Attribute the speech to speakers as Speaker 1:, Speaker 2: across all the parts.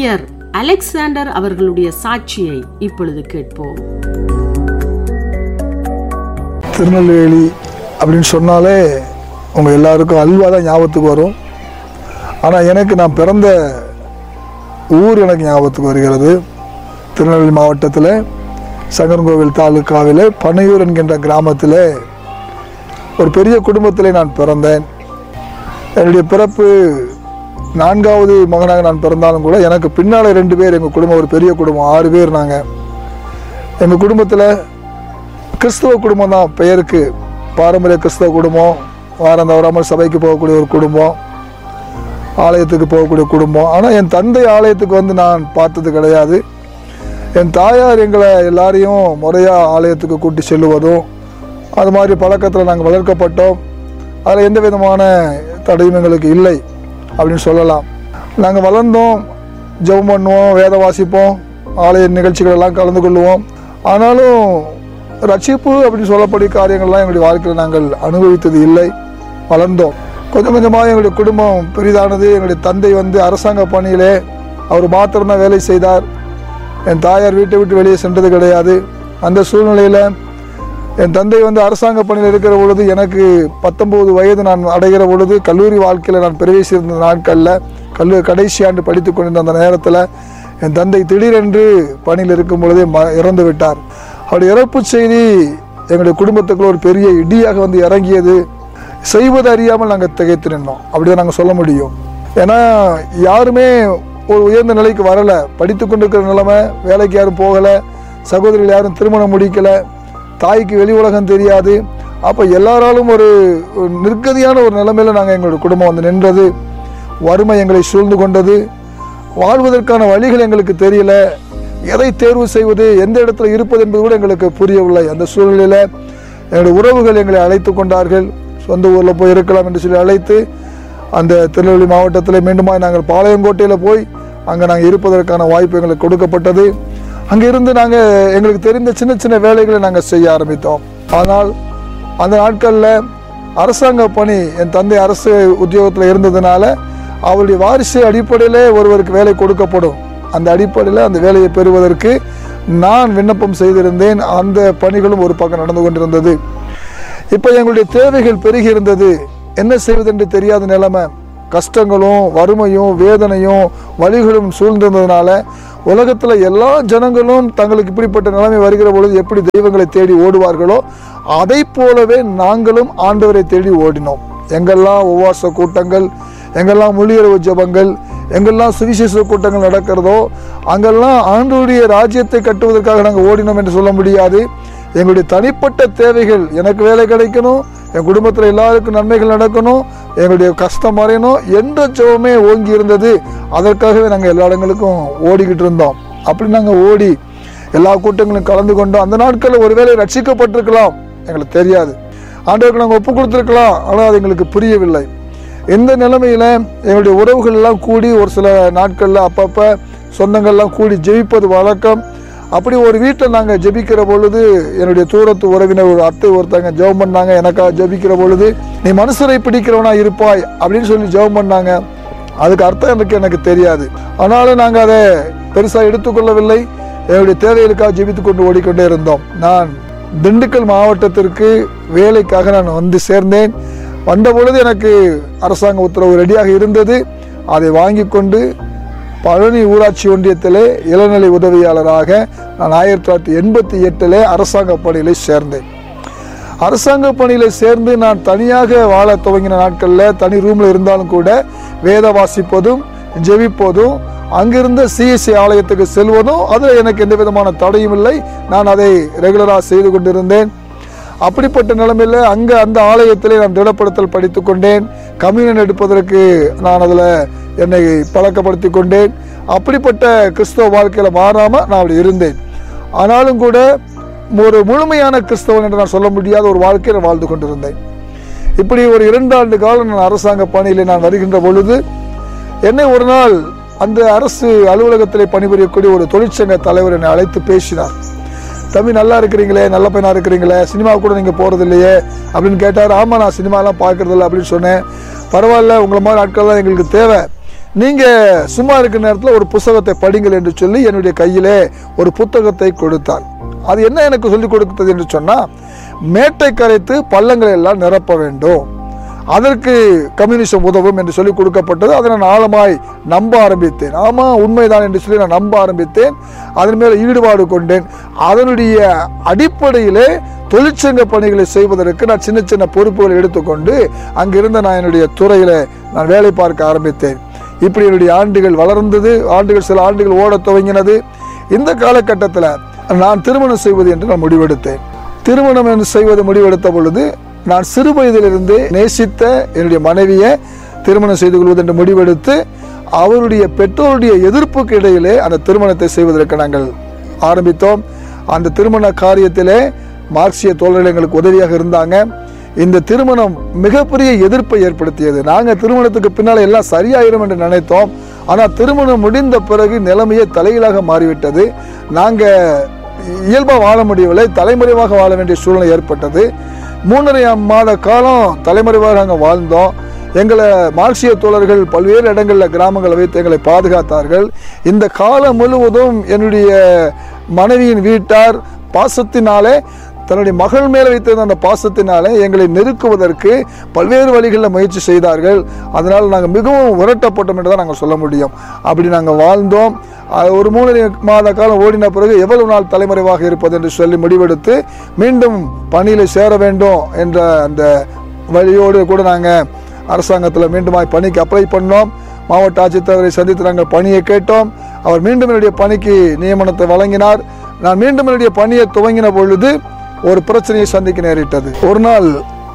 Speaker 1: ஊழியர் அலெக்சாண்டர் அவர்களுடைய சாட்சியை இப்பொழுது கேட்போம்
Speaker 2: திருநெல்வேலி அப்படின்னு சொன்னாலே உங்கள் எல்லாருக்கும் அல்வா தான் ஞாபகத்துக்கு வரும் ஆனால் எனக்கு நான் பிறந்த ஊர் எனக்கு ஞாபகத்துக்கு வருகிறது திருநெல்வேலி மாவட்டத்தில் சங்கரன்கோவில் தாலுக்காவில் பனையூர் என்கின்ற கிராமத்தில் ஒரு பெரிய குடும்பத்திலே நான் பிறந்தேன் என்னுடைய பிறப்பு நான்காவது மகனாக நான் பிறந்தாலும் கூட எனக்கு பின்னால் ரெண்டு பேர் எங்கள் குடும்பம் ஒரு பெரிய குடும்பம் ஆறு பேர் நாங்கள் எங்கள் குடும்பத்தில் கிறிஸ்தவ குடும்பம் தான் பெயருக்கு பாரம்பரிய கிறிஸ்தவ குடும்பம் வாரம் தவறாமல் சபைக்கு போகக்கூடிய ஒரு குடும்பம் ஆலயத்துக்கு போகக்கூடிய குடும்பம் ஆனால் என் தந்தை ஆலயத்துக்கு வந்து நான் பார்த்தது கிடையாது என் தாயார் எங்களை எல்லாரையும் முறையாக ஆலயத்துக்கு கூட்டி செல்லுவதும் அது மாதிரி பழக்கத்தில் நாங்கள் வளர்க்கப்பட்டோம் அதில் எந்த விதமான தடையும் எங்களுக்கு இல்லை அப்படின்னு சொல்லலாம் நாங்கள் வளர்ந்தோம் ஜெபம் பண்ணுவோம் வேத வாசிப்போம் ஆலய நிகழ்ச்சிகள் எல்லாம் கலந்து கொள்வோம் ஆனாலும் ரட்சிப்பு அப்படின்னு சொல்லக்கூடிய காரியங்கள்லாம் எங்களுடைய வாழ்க்கையில் நாங்கள் அனுபவித்தது இல்லை வளர்ந்தோம் கொஞ்சம் கொஞ்சமாக எங்களுடைய குடும்பம் பெரிதானது எங்களுடைய தந்தை வந்து அரசாங்க பணியிலே அவர் மாத்திரம்தான் வேலை செய்தார் என் தாயார் வீட்டை விட்டு வெளியே சென்றது கிடையாது அந்த சூழ்நிலையில் என் தந்தை வந்து அரசாங்க பணியில் இருக்கிற பொழுது எனக்கு பத்தொம்போது வயது நான் அடைகிற பொழுது கல்லூரி வாழ்க்கையில் நான் பிரவேசித்த நாட்களில் கல்லூரி கடைசி ஆண்டு படித்து கொண்டிருந்த அந்த நேரத்தில் என் தந்தை திடீரென்று பணியில் இருக்கும் பொழுதே ம இறந்து விட்டார் அவருடைய இறப்பு செய்தி எங்களுடைய குடும்பத்துக்குள்ள ஒரு பெரிய இடியாக வந்து இறங்கியது செய்வது அறியாமல் நாங்கள் திகைத்து நின்றோம் அப்படிதான் நாங்கள் சொல்ல முடியும் ஏன்னா யாருமே ஒரு உயர்ந்த நிலைக்கு வரலை படித்து கொண்டிருக்கிற நிலைமை வேலைக்கு யாரும் போகலை சகோதரிகள் யாரும் திருமணம் முடிக்கலை தாய்க்கு வெளி உலகம் தெரியாது அப்போ எல்லாராலும் ஒரு ஒரு நிர்கதியான ஒரு நிலைமையில நாங்கள் எங்களுடைய குடும்பம் வந்து நின்றது வறுமை எங்களை சூழ்ந்து கொண்டது வாழ்வதற்கான வழிகள் எங்களுக்கு தெரியல எதை தேர்வு செய்வது எந்த இடத்துல இருப்பது என்பது கூட எங்களுக்கு புரியவில்லை அந்த சூழ்நிலையில் எங்களுடைய உறவுகள் எங்களை அழைத்து கொண்டார்கள் சொந்த ஊரில் போய் இருக்கலாம் என்று சொல்லி அழைத்து அந்த திருநெல்வேலி மாவட்டத்தில் மீண்டுமாய் நாங்கள் பாளையங்கோட்டையில் போய் அங்கே நாங்கள் இருப்பதற்கான வாய்ப்பு எங்களுக்கு கொடுக்கப்பட்டது அங்கே இருந்து நாங்கள் எங்களுக்கு தெரிந்த சின்ன சின்ன வேலைகளை நாங்கள் செய்ய ஆரம்பித்தோம் ஆனால் அந்த நாட்களில் அரசாங்க பணி என் தந்தை அரசு உத்தியோகத்தில் இருந்ததுனால அவருடைய வாரிசு அடிப்படையில் ஒருவருக்கு வேலை கொடுக்கப்படும் அந்த அடிப்படையில் அந்த வேலையை பெறுவதற்கு நான் விண்ணப்பம் செய்திருந்தேன் அந்த பணிகளும் ஒரு பக்கம் நடந்து கொண்டிருந்தது இப்போ எங்களுடைய தேவைகள் பெருகி இருந்தது என்ன செய்வதென்று தெரியாத நிலைமை கஷ்டங்களும் வறுமையும் வேதனையும் வழிகளும் சூழ்ந்திருந்ததுனால உலகத்தில் எல்லா ஜனங்களும் தங்களுக்கு இப்படிப்பட்ட நிலைமை வருகிற பொழுது எப்படி தெய்வங்களை தேடி ஓடுவார்களோ அதை போலவே நாங்களும் ஆண்டவரை தேடி ஓடினோம் எங்கெல்லாம் உபவாச கூட்டங்கள் எங்கெல்லாம் மொழியரவு ஜபங்கள் எங்கெல்லாம் சுவிசேஷ கூட்டங்கள் நடக்கிறதோ அங்கெல்லாம் ஆண்டவருடைய ராஜ்யத்தை கட்டுவதற்காக நாங்கள் ஓடினோம் என்று சொல்ல முடியாது எங்களுடைய தனிப்பட்ட தேவைகள் எனக்கு வேலை கிடைக்கணும் என் குடும்பத்தில் எல்லாருக்கும் நன்மைகள் நடக்கணும் எங்களுடைய கஷ்டம் மறையணும் என்ற ஜெபமே ஓங்கி இருந்தது அதற்காகவே நாங்கள் எல்லா இடங்களுக்கும் ஓடிக்கிட்டு இருந்தோம் அப்படி நாங்கள் ஓடி எல்லா கூட்டங்களும் கலந்து கொண்டோம் அந்த நாட்களில் ஒருவேளை ரட்சிக்கப்பட்டிருக்கலாம் எங்களுக்கு தெரியாது ஆண்டவருக்கு நாங்கள் ஒப்பு கொடுத்துருக்கலாம் ஆனால் அது எங்களுக்கு புரியவில்லை எந்த நிலைமையில் எங்களுடைய உறவுகள் எல்லாம் கூடி ஒரு சில நாட்களில் அப்பப்போ சொந்தங்கள்லாம் கூடி ஜெபிப்பது வழக்கம் அப்படி ஒரு வீட்டில் நாங்கள் ஜெபிக்கிற பொழுது என்னுடைய தூரத்து உறவினர் ஒரு அத்தை ஒருத்தங்க ஜெபம் பண்ணாங்க எனக்காக ஜெபிக்கிற பொழுது நீ மனுஷரை பிடிக்கிறவனா இருப்பாய் அப்படின்னு சொல்லி ஜெபம் பண்ணாங்க அதுக்கு அர்த்தம் எனக்கு எனக்கு தெரியாது ஆனாலும் நாங்கள் அதை பெருசாக எடுத்துக்கொள்ளவில்லை என்னுடைய தேவைகளுக்காக ஜெபித்து கொண்டு ஓடிக்கொண்டே இருந்தோம் நான் திண்டுக்கல் மாவட்டத்திற்கு வேலைக்காக நான் வந்து சேர்ந்தேன் வந்த பொழுது எனக்கு அரசாங்க உத்தரவு ரெடியாக இருந்தது அதை வாங்கி கொண்டு பழனி ஊராட்சி ஒன்றியத்திலே இளநிலை உதவியாளராக நான் ஆயிரத்தி தொள்ளாயிரத்தி எண்பத்தி எட்டிலே அரசாங்க பணியில் சேர்ந்தேன் அரசாங்க பணியில் சேர்ந்து நான் தனியாக வாழ துவங்கின நாட்களில் தனி ரூமில் இருந்தாலும் கூட வேத வாசிப்பதும் ஜெபிப்பதும் அங்கிருந்த சிஎஸ்சி ஆலயத்துக்கு செல்வதும் அதில் எனக்கு எந்த விதமான தடையும் இல்லை நான் அதை ரெகுலராக செய்து கொண்டிருந்தேன் அப்படிப்பட்ட நிலைமையில் அங்கே அந்த ஆலயத்திலே நான் திடப்படுத்தல் படித்து கொண்டேன் கம்யூனியன் எடுப்பதற்கு நான் அதில் என்னை பழக்கப்படுத்தி கொண்டேன் அப்படிப்பட்ட கிறிஸ்தவ வாழ்க்கையில் மாறாமல் நான் அப்படி இருந்தேன் ஆனாலும் கூட ஒரு முழுமையான கிறிஸ்தவன் என்று நான் சொல்ல முடியாத ஒரு வாழ்க்கையை நான் வாழ்ந்து கொண்டிருந்தேன் இப்படி ஒரு இரண்டு ஆண்டு காலம் நான் அரசாங்க பணியில் நான் வருகின்ற பொழுது என்னை ஒரு நாள் அந்த அரசு அலுவலகத்திலே பணிபுரியக்கூடிய ஒரு தொழிற்சங்க தலைவர் என்னை அழைத்து பேசினார் தம்பி நல்லா இருக்கிறீங்களே நல்ல பையனா இருக்கிறீங்களே சினிமா கூட நீங்கள் போகிறது இல்லையே அப்படின்னு கேட்டார் ஆமாம் நான் சினிமாலாம் பார்க்கறது இல்லை அப்படின்னு சொன்னேன் பரவாயில்ல உங்களை மாதிரி ஆட்கள் தான் எங்களுக்கு தேவை நீங்கள் சும்மா இருக்கிற நேரத்தில் ஒரு புத்தகத்தை படிங்கள் என்று சொல்லி என்னுடைய கையிலே ஒரு புத்தகத்தை கொடுத்தார் அது என்ன எனக்கு சொல்லிக் கொடுத்தது என்று சொன்னால் மேட்டை கரைத்து பள்ளங்களை எல்லாம் நிரப்ப வேண்டும் அதற்கு கம்யூனிசம் உதவும் என்று சொல்லி கொடுக்கப்பட்டது அதை நான் ஆழமாய் நம்ப ஆரம்பித்தேன் ஆமாம் உண்மைதான் என்று சொல்லி நான் நம்ப ஆரம்பித்தேன் அதன் மேல் ஈடுபாடு கொண்டேன் அதனுடைய அடிப்படையிலே தொழிற்சங்க பணிகளை செய்வதற்கு நான் சின்ன சின்ன பொறுப்புகளை எடுத்துக்கொண்டு அங்கிருந்த நான் என்னுடைய துறையில் நான் வேலை பார்க்க ஆரம்பித்தேன் இப்படி என்னுடைய ஆண்டுகள் வளர்ந்தது ஆண்டுகள் சில ஆண்டுகள் ஓடத் துவங்கினது இந்த காலகட்டத்தில் நான் திருமணம் செய்வது என்று நான் முடிவெடுத்தேன் திருமணம் என்று செய்வது முடிவெடுத்த பொழுது நான் சிறு வயதிலிருந்து நேசித்த என்னுடைய மனைவியை திருமணம் செய்து கொள்வது என்று முடிவெடுத்து அவருடைய பெற்றோருடைய எதிர்ப்புக்கு இடையிலே அந்த திருமணத்தை செய்வதற்கு நாங்கள் ஆரம்பித்தோம் அந்த திருமண காரியத்திலே மார்க்சிய தோழர்கள் எங்களுக்கு உதவியாக இருந்தாங்க இந்த திருமணம் மிகப்பெரிய எதிர்ப்பை ஏற்படுத்தியது நாங்கள் திருமணத்துக்கு பின்னால் எல்லாம் சரியாயிரும் என்று நினைத்தோம் ஆனால் திருமணம் முடிந்த பிறகு நிலைமையே தலைகீழாக மாறிவிட்டது நாங்கள் இயல்பாக வாழ முடியவில்லை தலைமறைவாக வாழ வேண்டிய சூழ்நிலை ஏற்பட்டது மூன்றரை மாத காலம் தலைமறைவாக நாங்கள் வாழ்ந்தோம் எங்களை மார்க்சிய தோழர்கள் பல்வேறு இடங்களில் கிராமங்களை வைத்து எங்களை பாதுகாத்தார்கள் இந்த காலம் முழுவதும் என்னுடைய மனைவியின் வீட்டார் பாசத்தினாலே தன்னுடைய மகள் மேலே வைத்திருந்த அந்த பாசத்தினாலே எங்களை நெருக்குவதற்கு பல்வேறு வழிகளில் முயற்சி செய்தார்கள் அதனால் நாங்கள் மிகவும் உரட்டப்பட்டோம் என்று தான் நாங்கள் சொல்ல முடியும் அப்படி நாங்கள் வாழ்ந்தோம் அது ஒரு மூணு மாத காலம் ஓடின பிறகு எவ்வளவு நாள் தலைமறைவாக இருப்பது என்று சொல்லி முடிவெடுத்து மீண்டும் பணியில் சேர வேண்டும் என்ற அந்த வழியோடு கூட நாங்கள் அரசாங்கத்தில் மீண்டுமாய் பணிக்கு அப்ளை பண்ணோம் மாவட்ட ஆட்சித்தலைவரை சந்தித்து நாங்கள் பணியை கேட்டோம் அவர் மீண்டும் என்னுடைய பணிக்கு நியமனத்தை வழங்கினார் நான் மீண்டும் என்னுடைய பணியை துவங்கின பொழுது ஒரு பிரச்சனையை சந்திக்க நேரிட்டது ஒரு நாள்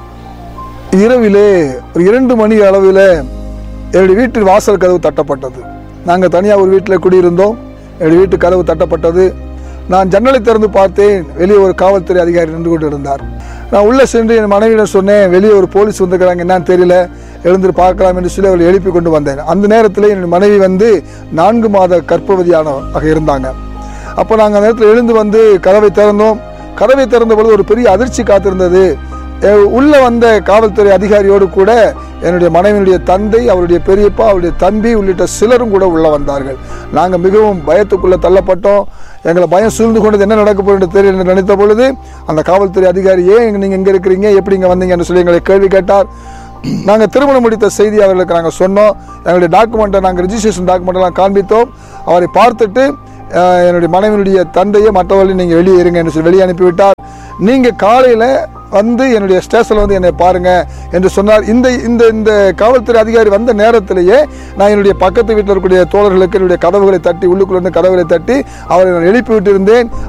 Speaker 2: இரவிலே ஒரு இரண்டு மணி அளவில் என்னுடைய வீட்டின் வாசல் கதவு தட்டப்பட்டது நாங்கள் தனியாக ஒரு வீட்டில் குடியிருந்தோம் என்னுடைய வீட்டு கதவு தட்டப்பட்டது நான் ஜன்னலை திறந்து பார்த்தேன் வெளியே ஒரு காவல்துறை அதிகாரி நின்று கொண்டு இருந்தார் நான் உள்ளே சென்று என் மனைவியிடம் சொன்னேன் வெளியே ஒரு போலீஸ் வந்திருக்கிறாங்க என்னன்னு தெரியல எழுந்து பார்க்கலாம் என்று சொல்லி அவர்கள் எழுப்பி கொண்டு வந்தேன் அந்த நேரத்தில் என் மனைவி வந்து நான்கு மாத கர்ப்பவதியானவராக இருந்தாங்க அப்போ நாங்கள் அந்த நேரத்தில் எழுந்து வந்து கதவை திறந்தோம் கதவை திறந்த பொழுது ஒரு பெரிய அதிர்ச்சி காத்திருந்தது எ- உள்ள வந்த காவல்துறை அதிகாரியோடு கூட என்னுடைய மனைவியினுடைய தந்தை அவருடைய பெரியப்பா அவருடைய தம்பி உள்ளிட்ட சிலரும் கூட உள்ள வந்தார்கள் நாங்கள் மிகவும் பயத்துக்குள்ளே தள்ளப்பட்டோம் எங்களை பயம் சூழ்ந்து கொண்டது என்ன நடக்க போகிறது தெரியல என்று நினைத்த பொழுது அந்த காவல்துறை அதிகாரி ஏன் நீங்கள் இங்கே இருக்கிறீங்க எப்படி இங்கே வந்தீங்கன்னு சொல்லி எங்களை கேள்வி கேட்டார் நாங்கள் திருமணம் முடித்த செய்தி அவர்களுக்கு நாங்கள் சொன்னோம் எங்களுடைய டாக்குமெண்ட்டை நாங்கள் ரிஜிஸ்ட்ரேஷன் டாக்குமெண்ட்டெல்லாம் காண்பித்தோம் அவரை பார்த்துட்டு அஹ், என்னுடைய மனைவியினுடைய தந்தையை மற்றவர்களையும் நீங்கள் வெளியே இருங்க என்று சொல்லி வெளியே அனுப்பிவிட்டார் நீங்கள் காலையில் வந்து என்னுடைய ஸ்டேஷனில் வந்து என்னை பாருங்க என்று சொன்னார் இந்த இந்த இந்த காவல்துறை அதிகாரி வந்த நேரத்திலேயே நான் என்னுடைய பக்கத்து வீட்டில் இருக்கக்கூடிய தோழர்களுக்கு என்னுடைய கதவுகளை தட்டி உள்ளுக்குள்ள இருந்து கதவுகளை தட்டி அவரை நான் எழுப்பி விட்டிருந்தேன்